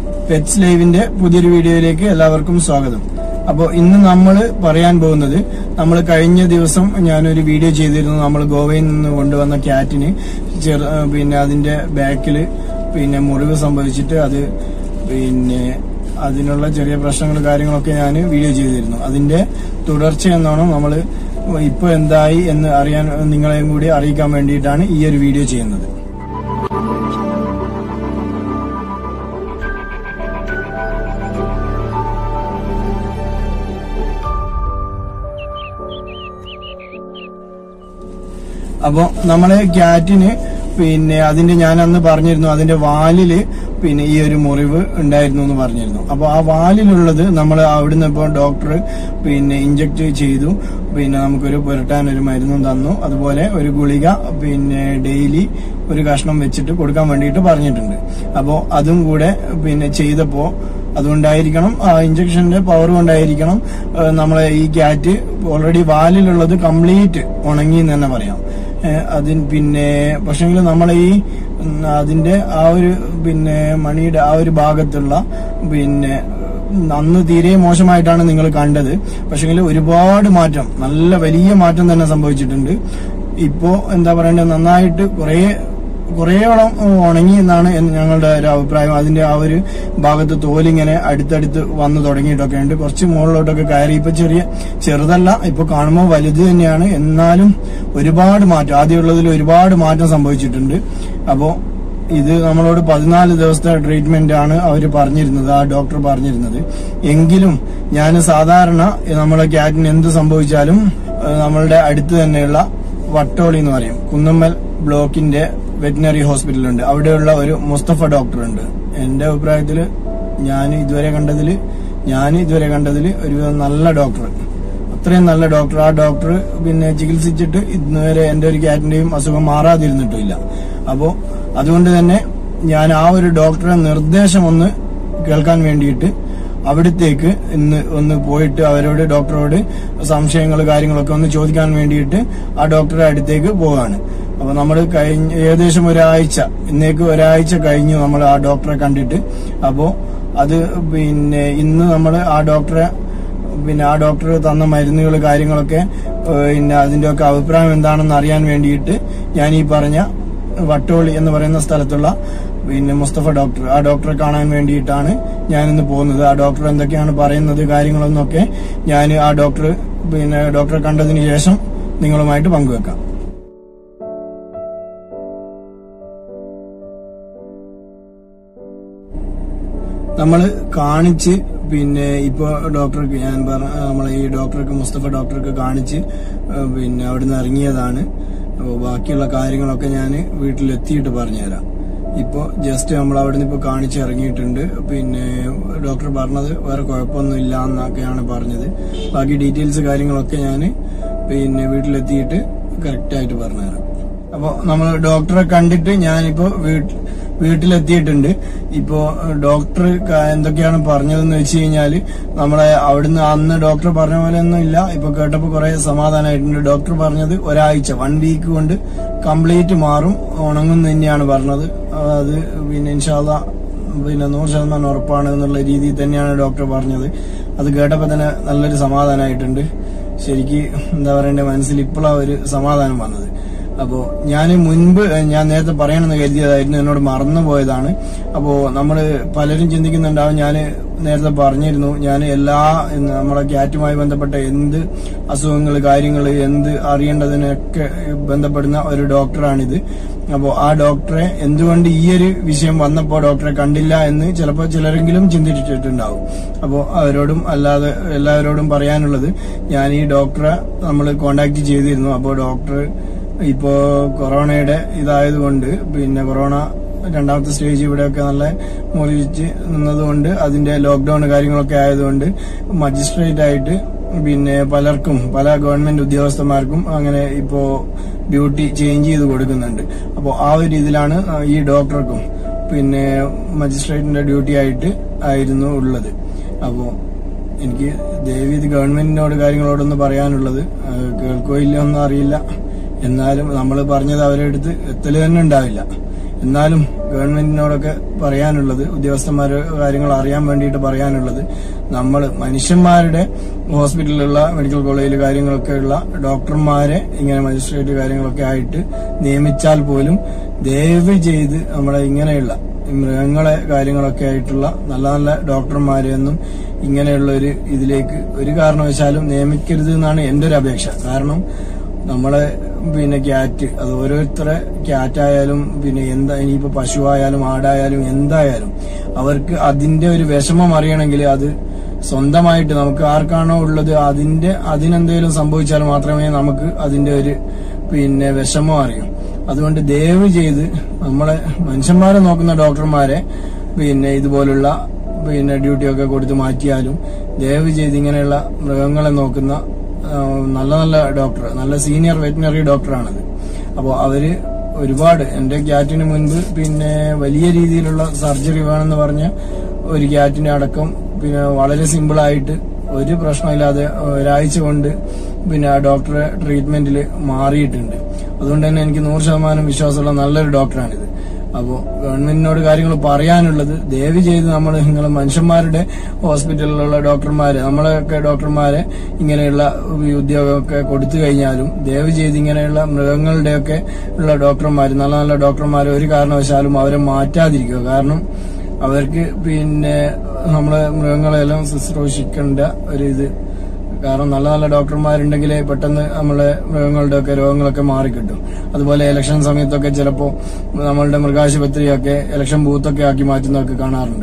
pets ലൈവിന്റെ പുതിയൊരു വീഡിയോയിലേക്ക് എല്ലാവർക്കും സ്വാഗതം അപ്പോൾ ഇന്ന് നമ്മൾ പറയാൻ പോകുന്നത് നമ്മൾ കഴിഞ്ഞ ദിവസം ഞാനൊരു വീഡിയോ ചെയ്തിരുന്നു നമ്മൾ ഗോവയിൽ നിന്ന് കൊണ്ടുവന്ന ക്യാറ്റിന് ചെറു പിന്നെ അതിന്റെ ബാക്കിൽ പിന്നെ മുറിവ് സംഭവിച്ചിട്ട് അത് പിന്നെ അതിനുള്ള ചെറിയ പ്രശ്നങ്ങൾ കാര്യങ്ങളൊക്കെ ഞാൻ വീഡിയോ ചെയ്തിരുന്നു അതിന്റെ തുടർച്ച എന്നോണം നമ്മൾ ഇപ്പൊ എന്തായി എന്ന് അറിയാൻ നിങ്ങളെയും കൂടി അറിയിക്കാൻ വേണ്ടിയിട്ടാണ് ഈ ഒരു വീഡിയോ ചെയ്യുന്നത് അപ്പോ നമ്മളെ ക്യാറ്റിന് പിന്നെ അതിന്റെ ഞാൻ അന്ന് പറഞ്ഞിരുന്നു അതിന്റെ വാലില് പിന്നെ ഈ ഒരു മുറിവ് ഉണ്ടായിരുന്നു എന്ന് പറഞ്ഞിരുന്നു അപ്പൊ ആ വാലിലുള്ളത് നമ്മൾ അവിടുന്ന് ഇപ്പോൾ ഡോക്ടർ പിന്നെ ഇഞ്ചക്ട് ചെയ്തു പിന്നെ നമുക്കൊരു പുരട്ടാൻ ഒരു മരുന്നും തന്നു അതുപോലെ ഒരു ഗുളിക പിന്നെ ഡെയിലി ഒരു കഷ്ണം വെച്ചിട്ട് കൊടുക്കാൻ വേണ്ടിയിട്ട് പറഞ്ഞിട്ടുണ്ട് അപ്പോൾ അതും കൂടെ പിന്നെ ചെയ്തപ്പോ അതുകൊണ്ടായിരിക്കണം ആ ഇഞ്ചക്ഷന്റെ പവർ കൊണ്ടായിരിക്കണം ഏഹ് നമ്മളെ ഈ ക്യാറ്റ് ഓൾറെഡി വാലിലുള്ളത് കംപ്ലീറ്റ് ഉണങ്ങി എന്ന് തന്നെ പറയാം ഏഹ് അതിന് പിന്നെ പക്ഷെങ്കിൽ നമ്മളെ ഈ ഉം, അതിന്റെ ആ ഒരു പിന്നെ മണിയുടെ ആ ഒരു ഭാഗത്തുള്ള പിന്നെ അന്ന് തീരെ മോശമായിട്ടാണ് നിങ്ങൾ കണ്ടത് പക്ഷെങ്കിൽ ഒരുപാട് മാറ്റം നല്ല വലിയ മാറ്റം തന്നെ സംഭവിച്ചിട്ടുണ്ട് ഇപ്പോ എന്താ പറയണ്ടത് നന്നായിട്ട് കുറേ കുറേയോളം ഉണങ്ങി എന്നാണ് എൻ- ഞങ്ങളുടെ ഒരു അഭിപ്രായം അതിന്റെ ആ ഒരു ഭാഗത്ത് തോലിങ്ങനെ അടുത്തടുത്ത് വന്നു തുടങ്ങിയിട്ടൊക്കെ ഉണ്ട് കുറച്ച് മുകളിലോട്ടൊക്കെ കയറി ഇപ്പൊ ചെറിയ ചെറുതല്ല ഇപ്പൊ കാണുമ്പോൾ വലുത് തന്നെയാണ് എന്നാലും ഒരുപാട് മാറ്റം ആദ്യമുള്ളതിൽ ഒരുപാട് മാറ്റം സംഭവിച്ചിട്ടുണ്ട് അപ്പോ ഇത് നമ്മളോട് പതിനാല് ദിവസത്തെ ട്രീറ്റ്മെന്റ് ആണ് അവർ പറഞ്ഞിരുന്നത് ആ ഡോക്ടർ പറഞ്ഞിരുന്നത് എങ്കിലും ഞാൻ സാധാരണ നമ്മളെ ക്യാറ്റിന് എന്ത് സംഭവിച്ചാലും ഏഹ്, നമ്മളുടെ അടുത്ത് തന്നെയുള്ള വട്ടോളി എന്ന് പറയും കുന്നമ്മൽ ബ്ലോക്കിന്റെ വെറ്റിനറി ഹോസ്പിറ്റലുണ്ട് അവിടെയുള്ള ഒരു മുസ്തഫ ഡോക്ടർ ഉണ്ട് എന്റെ അഭിപ്രായത്തിൽ ഞാൻ ഇതുവരെ കണ്ടതിൽ ഞാൻ ഇതുവരെ കണ്ടതിൽ ഒരു നല്ല ഡോക്ടർ അത്രയും നല്ല ഡോക്ടർ ആ ഡോക്ടർ പിന്നെ ചികിത്സിച്ചിട്ട് ഇന്നുവരെ എന്റെ ഒരു ക്യാറ്റിന്റെയും അസുഖം മാറാതിരുന്നിട്ടില്ല അപ്പോ അതുകൊണ്ട് തന്നെ ഞാൻ ആ ഒരു ഡോക്ടറെ നിർദ്ദേശം ഒന്ന് കേൾക്കാൻ വേണ്ടിയിട്ട് അവിടത്തേക്ക് ഇന്ന് ഒന്ന് പോയിട്ട് അവരോട് ഡോക്ടറോട് സംശയങ്ങൾ കാര്യങ്ങളൊക്കെ ഒന്ന് ചോദിക്കാൻ വേണ്ടിയിട്ട് ആ ഡോക്ടറെ അടുത്തേക്ക് പോവാണ് അപ്പൊ നമ്മൾ കഴിഞ്ഞ ഏകദേശം ഒരാഴ്ച ഇന്നേക്ക് ഒരാഴ്ച കഴിഞ്ഞു നമ്മൾ ആ ഡോക്ടറെ കണ്ടിട്ട് അപ്പോ അത് പിന്നെ ഇന്ന് നമ്മൾ ആ ഡോക്ടറെ പിന്നെ ആ ഡോക്ടർ തന്ന മരുന്നുകൾ കാര്യങ്ങളൊക്കെ ഏഹ്, പിന്നെ അതിന്റെ ഒക്കെ അഭിപ്രായം എന്താണെന്ന് അറിയാൻ വേണ്ടിയിട്ട് ഞാൻ ഈ പറഞ്ഞ വട്ടോളി എന്ന് പറയുന്ന സ്ഥലത്തുള്ള പിന്നെ മുസ്തഫ ഡോക്ടർ ആ ഡോക്ടറെ കാണാൻ വേണ്ടിയിട്ടാണ് ഞാൻ ഇന്ന് പോകുന്നത് ആ ഡോക്ടർ എന്തൊക്കെയാണ് പറയുന്നത് കാര്യങ്ങളെന്നൊക്കെ ഞാൻ ആ ഡോക്ടർ പിന്നെ ഡോക്ടറെ കണ്ടതിന് ശേഷം നിങ്ങളുമായിട്ട് പങ്കുവെക്കാം നമ്മൾ കാണിച്ച് പിന്നെ ഇപ്പൊ ഡോക്ടർക്ക് ഞാൻ പറഞ്ഞ നമ്മളെ ഈ ഡോക്ടർക്ക് മുസ്തഫ ഡോക്ടർക്ക് കാണിച്ച് ഏഹ് പിന്നെ അവിടുന്ന് ഇറങ്ങിയതാണ് അപ്പൊ ബാക്കിയുള്ള കാര്യങ്ങളൊക്കെ ഞാൻ വീട്ടിലെത്തിയിട്ട് പറഞ്ഞുതരാം ഇപ്പോ ജസ്റ്റ് നമ്മൾ അവിടുന്ന് ഇപ്പൊ കാണിച്ച് ഇറങ്ങിയിട്ടുണ്ട് പിന്നെ ഡോക്ടർ പറഞ്ഞത് വേറെ കുഴപ്പമൊന്നും ഇല്ല എന്നൊക്കെയാണ് പറഞ്ഞത് ബാക്കി ഡീറ്റെയിൽസ് കാര്യങ്ങളൊക്കെ ഞാൻ പിന്നെ വീട്ടിലെത്തിയിട്ട് കറക്റ്റ് ആയിട്ട് പറഞ്ഞുതരാം അപ്പൊ നമ്മൾ ഡോക്ടറെ കണ്ടിട്ട് ഞാനിപ്പോ വീട്ടിൽ വീട്ടിലെത്തിയിട്ടുണ്ട് ഇപ്പോ ഡോക്ടർ ക- എന്തൊക്കെയാണ് പറഞ്ഞതെന്ന് വെച്ച് കഴിഞ്ഞാല് നമ്മളെ അവിടുന്ന് അന്ന് ഡോക്ടർ പറഞ്ഞ പോലെ ഒന്നും ഇല്ല ഇപ്പൊ കേട്ടപ്പോ കുറെ സമാധാനമായിട്ടുണ്ട് ഡോക്ടർ പറഞ്ഞത് ഒരാഴ്ച വൺ വീക്ക് കൊണ്ട് കംപ്ലീറ്റ് മാറും ഉണങ്ങും തന്നെയാണ് പറഞ്ഞത് അത് പിന്നെ ഇൻഷാല്ല പിന്നെ നൂറ് ശതമാനം ഉറപ്പാണ് എന്നുള്ള രീതിയിൽ തന്നെയാണ് ഡോക്ടർ പറഞ്ഞത് അത് കേട്ടപ്പോ തന്നെ നല്ലൊരു സമാധാനമായിട്ടുണ്ട് ശരിക്ക് എന്താ പറയണ്ടേ മനസ്സിൽ ഇപ്പോഴാ ഒരു സമാധാനം വന്നത് അപ്പോ ഞാൻ മുൻപ് ഏഹ്, ഞാൻ നേരത്തെ പറയണമെന്ന് കരുതിയതായിരുന്നു എന്നോട് മറന്നു പോയതാണ് അപ്പോ നമ്മള് പലരും ചിന്തിക്കുന്നുണ്ടാവും ഞാൻ നേരത്തെ പറഞ്ഞിരുന്നു ഞാൻ എല്ലാ ഏഹ്, നമ്മളെ ക്യാറ്റുമായി ബന്ധപ്പെട്ട എന്ത് അസുഖങ്ങൾ കാര്യങ്ങൾ എന്ത് അറിയേണ്ടതിനൊക്കെ ബന്ധപ്പെടുന്ന ഒരു ഡോക്ടറാണിത് അപ്പോൾ ആ ഡോക്ടറെ എന്തുകൊണ്ട് ഈ ഒരു വിഷയം വന്നപ്പോൾ ഡോക്ടറെ കണ്ടില്ല എന്ന് ചിലപ്പോൾ ചിലരെങ്കിലും ചിന്തിച്ചിട്ടുണ്ടാവും അപ്പോൾ അവരോടും അല്ലാതെ എല്ലാവരോടും പറയാനുള്ളത് ഞാൻ ഈ ഡോക്ടറെ നമ്മൾ കോണ്ടാക്ട് ചെയ്തിരുന്നു അപ്പോൾ ഡോക്ടർ ഇപ്പോ കൊറോണയുടെ ഇതായതുകൊണ്ട് പിന്നെ കൊറോണ രണ്ടാമത്തെ സ്റ്റേജ് ഇവിടെയൊക്കെ നല്ല മുറിച്ച് നിന്നതുകൊണ്ട് അതിന്റെ ലോക്ക്ഡൌൺ കാര്യങ്ങളൊക്കെ ആയതുകൊണ്ട് മജിസ്ട്രേറ്റ് ആയിട്ട് പിന്നെ പലർക്കും പല ഗവൺമെന്റ് ഉദ്യോഗസ്ഥന്മാർക്കും അങ്ങനെ ഇപ്പോ ഡ്യൂട്ടി ചേഞ്ച് ചെയ്ത് കൊടുക്കുന്നുണ്ട് അപ്പോൾ ആ ഒരു രീതിയിലാണ് ഈ ഡോക്ടർക്കും പിന്നെ മജിസ്ട്രേറ്റിന്റെ ഡ്യൂട്ടി ആയിട്ട് ആയിരുന്നു ഉള്ളത് അപ്പോൾ എനിക്ക് ദേവി ഇത് ഗവൺമെന്റിനോട് കാര്യങ്ങളോടൊന്ന് പറയാനുള്ളത് ആ, കേൾക്കോ ഇല്ലയോ ഒന്നും അറിയില്ല എന്നാലും നമ്മൾ പറഞ്ഞത് അവരെ അടുത്ത് എത്തല് തന്നെ ഉണ്ടാവില്ല എന്നാലും ഗവൺമെന്റിനോടൊക്കെ പറയാനുള്ളത് ഉദ്യോഗസ്ഥന്മാര് കാര്യങ്ങൾ അറിയാൻ വേണ്ടിയിട്ട് പറയാനുള്ളത് നമ്മൾ മനുഷ്യന്മാരുടെ ഹോസ്പിറ്റലിലുള്ള മെഡിക്കൽ കോളേജിൽ കാര്യങ്ങളൊക്കെ ഉള്ള ഡോക്ടർമാരെ ഇങ്ങനെ മജിസ്ട്രേറ്റ് കാര്യങ്ങളൊക്കെ ആയിട്ട് നിയമിച്ചാൽ പോലും ദയവ് ചെയ്ത് നമ്മളെ ഇങ്ങനെയുള്ള ഈ മൃഗങ്ങളെ കാര്യങ്ങളൊക്കെ ആയിട്ടുള്ള നല്ല നല്ല ഡോക്ടർമാരെയൊന്നും ഇങ്ങനെയുള്ള ഒരു ഇതിലേക്ക് ഒരു കാരണവശാലും നിയമിക്കരുത് എന്നാണ് എന്റെ ഒരു അപേക്ഷ കാരണം നമ്മളെ പിന്നെ ക്യാറ്റ് അത് ഓരോരുത്തരെ ക്യാറ്റായാലും പിന്നെ എന്താ ഇനിയിപ്പോ പശുവായാലും ആടായാലും എന്തായാലും അവർക്ക് അതിന്റെ ഒരു വിഷമം അറിയണമെങ്കിൽ അത് സ്വന്തമായിട്ട് നമുക്ക് ആർക്കാണോ ഉള്ളത് അതിന്റെ അതിനെന്തെങ്കിലും സംഭവിച്ചാൽ മാത്രമേ നമുക്ക് അതിന്റെ ഒരു പിന്നെ വിഷമം അറിയൂ അതുകൊണ്ട് ദയവ് ചെയ്ത് നമ്മളെ മനുഷ്യന്മാരെ നോക്കുന്ന ഡോക്ടർമാരെ പിന്നെ ഇതുപോലുള്ള പിന്നെ ഡ്യൂട്ടിയൊക്കെ കൊടുത്ത് മാറ്റിയാലും ദയവ് ചെയ്ത് ഇങ്ങനെയുള്ള മൃഗങ്ങളെ നോക്കുന്ന ആ, നല്ല നല്ല ഡോക്ടർ നല്ല സീനിയർ വെറ്റിനറി ഡോക്ടറാണത് അപ്പോൾ അവര് ഒരുപാട് എന്റെ ക്യാറ്റിന് മുൻപ് പിന്നെ വലിയ രീതിയിലുള്ള സർജറി വേണമെന്ന് പറഞ്ഞ ഒരു ക്യാറ്റിന്റെ അടക്കം പിന്നെ വളരെ സിമ്പിൾ ആയിട്ട് ഒരു പ്രശ്നമില്ലാതെ ഒരാഴ്ച കൊണ്ട് പിന്നെ ആ ഡോക്ടറെ ട്രീറ്റ്മെന്റിൽ മാറിയിട്ടുണ്ട് അതുകൊണ്ട് തന്നെ എനിക്ക് നൂറ് ശതമാനം വിശ്വാസമുള്ള നല്ലൊരു ഡോക്ടറാണിത് അപ്പോൾ ഗവൺമെന്റിനോട് കാര്യങ്ങൾ പറയാനുള്ളത് ദയവ് ചെയ്ത് നമ്മൾ നിങ്ങൾ മനുഷ്യന്മാരുടെ ഹോസ്പിറ്റലിലുള്ള ഡോക്ടർമാരെ നമ്മളെയൊക്കെ ഡോക്ടർമാരെ ഇങ്ങനെയുള്ള ഈ ഉദ്യോഗമൊക്കെ കൊടുത്തു കഴിഞ്ഞാലും ദയവ് ചെയ്ത് ഇങ്ങനെയുള്ള മൃഗങ്ങളുടെയൊക്കെ ഉള്ള ഡോക്ടർമാർ നല്ല നല്ല ഡോക്ടർമാരെ ഒരു കാരണവശാലും അവരെ മാറ്റാതിരിക്കുക കാരണം അവർക്ക് പിന്നെ നമ്മളെ മൃഗങ്ങളെല്ലാം ശുശ്രൂഷിക്കേണ്ട ഒരു ഇത് കാരണം നല്ല നല്ല ഡോക്ടർമാരുണ്ടെങ്കിലേ പെട്ടെന്ന് നമ്മളെ മൃഗങ്ങളുടെ ഒക്കെ രോഗങ്ങളൊക്കെ മാറിക്കിട്ടും അതുപോലെ ഇലക്ഷൻ സമയത്തൊക്കെ ചിലപ്പോൾ നമ്മളുടെ മൃഗാശുപത്രിയൊക്കെ ഇലക്ഷൻ ബൂത്തൊക്കെ ആക്കി മാറ്റുന്നതൊക്കെ കാണാറുണ്ട്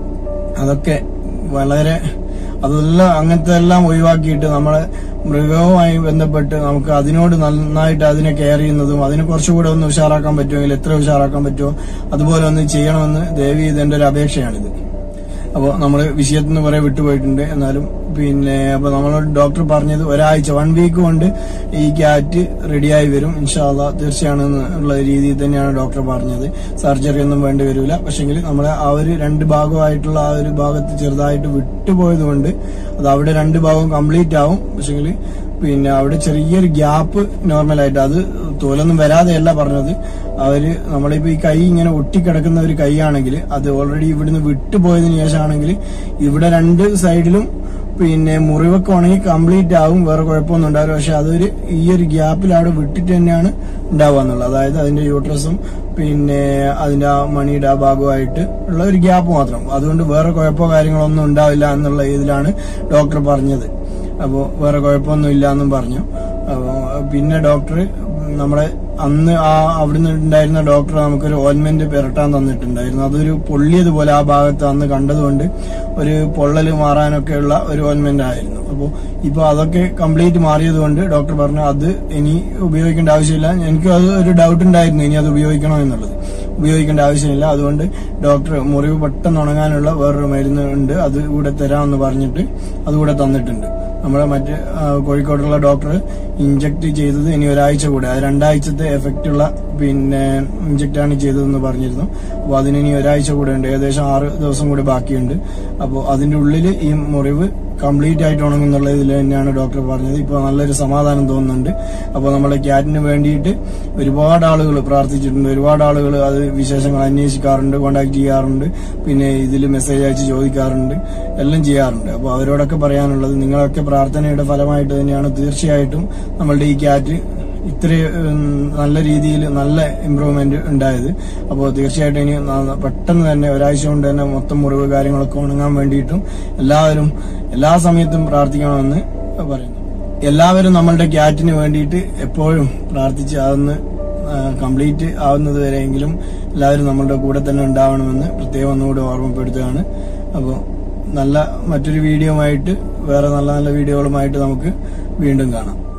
അതൊക്കെ വളരെ അതെല്ലാം അങ്ങനത്തെ എല്ലാം ഒഴിവാക്കിയിട്ട് നമ്മളെ മൃഗവുമായി ബന്ധപ്പെട്ട് നമുക്ക് അതിനോട് നന്നായിട്ട് അതിനെ കെയർ ചെയ്യുന്നതും അതിനെ കുറച്ചുകൂടെ ഒന്ന് ഉഷാറാക്കാൻ പറ്റുമെങ്കിൽ എത്ര ഉഷാറാക്കാൻ പറ്റുമോ അതുപോലെ ഒന്ന് ചെയ്യണമെന്ന് ദേവി ഇതെന്റെ ഒരു അപേക്ഷയാണിത് അപ്പോൾ നമ്മൾ വിഷയത്തിൽ നിന്ന് കുറെ വിട്ടുപോയിട്ടുണ്ട് എന്നാലും പിന്നെ അപ്പൊ നമ്മളോട് ഡോക്ടർ പറഞ്ഞത് ഒരാഴ്ച വൺ വീക്ക് കൊണ്ട് ഈ ക്യാറ്റ് റെഡിയായി വരും ഇൻഷാല്ല തീർച്ചയാണെന്ന് ഉള്ള രീതിയിൽ തന്നെയാണ് ഡോക്ടർ പറഞ്ഞത് സർജറി ഒന്നും വേണ്ടി വരില്ല പക്ഷെങ്കിൽ നമ്മളെ ആ ഒരു രണ്ട് ഭാഗമായിട്ടുള്ള ആ ഒരു ഭാഗത്ത് ചെറുതായിട്ട് വിട്ടുപോയത് കൊണ്ട് അത് അവിടെ രണ്ട് ഭാഗവും കംപ്ലീറ്റ് ആവും പക്ഷെങ്കിൽ പിന്നെ അവിടെ ചെറിയൊരു ഗ്യാപ്പ് നോർമലായിട്ട് അത് തോലൊന്നും വരാതെയല്ല പറഞ്ഞത് അവര് നമ്മളിപ്പോ ഈ കൈ ഇങ്ങനെ ഒട്ടിക്കിടക്കുന്ന ഒരു കൈയാണെങ്കിൽ അത് ഓൾറെഡി ഇവിടുന്ന് വിട്ടുപോയതിനു ശേഷമാണെങ്കിൽ ഇവിടെ രണ്ട് സൈഡിലും പിന്നെ മുറിവൊക്കെ ഉണങ്ങി കംപ്ലീറ്റ് ആവും വേറെ കുഴപ്പമൊന്നും ഉണ്ടാവില്ല പക്ഷെ അതൊരു ഈ ഒരു ഗ്യാപ്പിൽ അവിടെ വിട്ടിട്ട് തന്നെയാണ് ഉണ്ടാവുക എന്നുള്ളത് അതായത് അതിന്റെ യൂട്രസും പിന്നെ അതിന്റെ ആ മണിയുടെ ആ ഭാഗമായിട്ട് ഉള്ള ഒരു ഗ്യാപ്പ് മാത്രം അതുകൊണ്ട് വേറെ കുഴപ്പമോ കാര്യങ്ങളോ ഒന്നും ഉണ്ടാവില്ല എന്നുള്ള ഇതിലാണ് ഡോക്ടർ പറഞ്ഞത് അപ്പോൾ വേറെ കുഴപ്പമൊന്നും ഇല്ല എന്നും പറഞ്ഞു അപ്പോ പിന്നെ ഡോക്ടർ നമ്മളെ അന്ന് ആ അവിടുന്ന് ഉണ്ടായിരുന്ന ഡോക്ടർ നമുക്കൊരു ഓയിൻമെന്റ് പുരട്ടാൻ തന്നിട്ടുണ്ടായിരുന്നു അതൊരു പൊള്ളിയതുപോലെ ആ ഭാഗത്ത് അന്ന് കണ്ടതുകൊണ്ട് ഒരു പൊള്ളൽ മാറാനൊക്കെയുള്ള ഒരു ഓയിൻമെന്റ് ആയിരുന്നു അപ്പോൾ ഇപ്പൊ അതൊക്കെ കംപ്ലീറ്റ് മാറിയത് കൊണ്ട് ഡോക്ടർ പറഞ്ഞു അത് ഇനി ഉപയോഗിക്കേണ്ട ആവശ്യമില്ല എനിക്ക് അത് ഒരു ഡൗട്ട് ഉണ്ടായിരുന്നു ഇനി അത് ഉപയോഗിക്കണോ എന്നുള്ളത് ഉപയോഗിക്കേണ്ട ആവശ്യമില്ല അതുകൊണ്ട് ഡോക്ടർ മുറിവ് പെട്ടെന്ന് ഉണങ്ങാനുള്ള വേറൊരു മരുന്ന് ഉണ്ട് അത് കൂടെ തരാമെന്ന് പറഞ്ഞിട്ട് അതുകൂടെ തന്നിട്ടുണ്ട് നമ്മുടെ മറ്റ് ആ, കോഴിക്കോടുള്ള ഡോക്ടർ ഇഞ്ചക്ട് ചെയ്തത് ഇനി ഒരാഴ്ച കൂടെ അത് രണ്ടാഴ്ചത്തെ എഫക്റ്റ് ഉള്ള പിന്നെ ഇഞ്ചക്ട് ആണ് ചെയ്തതെന്ന് പറഞ്ഞിരുന്നു അപ്പോൾ അതിന് ഇനി ഒരാഴ്ച കൂടെ ഉണ്ട് ഏകദേശം ആറ് ദിവസം കൂടെ ബാക്കിയുണ്ട് അപ്പോൾ അതിന്റെ ഉള്ളിൽ ഈ മുറിവ് കംപ്ലീറ്റ് ആയിട്ട് ഉണങ്ങുന്നുള്ള ഇതിൽ തന്നെയാണ് ഡോക്ടർ പറഞ്ഞത് ഇപ്പോൾ നല്ലൊരു സമാധാനം തോന്നുന്നുണ്ട് അപ്പോൾ നമ്മുടെ ക്യാറ്റിന് വേണ്ടിയിട്ട് ഒരുപാട് ആളുകൾ പ്രാർത്ഥിച്ചിട്ടുണ്ട് ഒരുപാട് ആളുകൾ അത് വിശേഷങ്ങൾ അന്വേഷിക്കാറുണ്ട് കോണ്ടാക്ട് ചെയ്യാറുണ്ട് പിന്നെ ഇതിൽ മെസ്സേജ് അയച്ച് ചോദിക്കാറുണ്ട് എല്ലാം ചെയ്യാറുണ്ട് അപ്പോൾ അവരോടൊക്കെ പറയാനുള്ളത് നിങ്ങളൊക്കെ പ്രാർത്ഥനയുടെ ഫലമായിട്ട് തന്നെയാണ് തീർച്ചയായിട്ടും നമ്മളുടെ ഈ ക്യാറ്റ് ഇത്രയും നല്ല രീതിയിൽ നല്ല ഇമ്പ്രൂവ്മെന്റ് ഉണ്ടായത് അപ്പോൾ തീർച്ചയായിട്ടും ഇനി ന- പെട്ടെന്ന് തന്നെ ഒരാഴ്ച കൊണ്ട് തന്നെ മൊത്തം മുറിവ് കാര്യങ്ങളൊക്കെ ഉണങ്ങാൻ വേണ്ടിയിട്ടും എല്ലാവരും എല്ലാ സമയത്തും പ്രാർത്ഥിക്കണമെന്ന് പറയുന്നു എല്ലാവരും നമ്മളുടെ ക്യാറ്റിന് വേണ്ടിയിട്ട് എപ്പോഴും പ്രാർത്ഥിച്ച് അതൊന്ന് കംപ്ലീറ്റ് ആവുന്നത് വരെയെങ്കിലും എല്ലാവരും നമ്മളുടെ കൂടെ തന്നെ ഉണ്ടാവണമെന്ന് പ്രത്യേകം ഒന്നുകൂടി ഓർമ്മപ്പെടുത്തുകയാണ് അപ്പോൾ നല്ല മറ്റൊരു വീഡിയോ ആയിട്ട് വേറെ നല്ല നല്ല വീഡിയോകളുമായിട്ട് നമുക്ക് വീണ്ടും കാണാം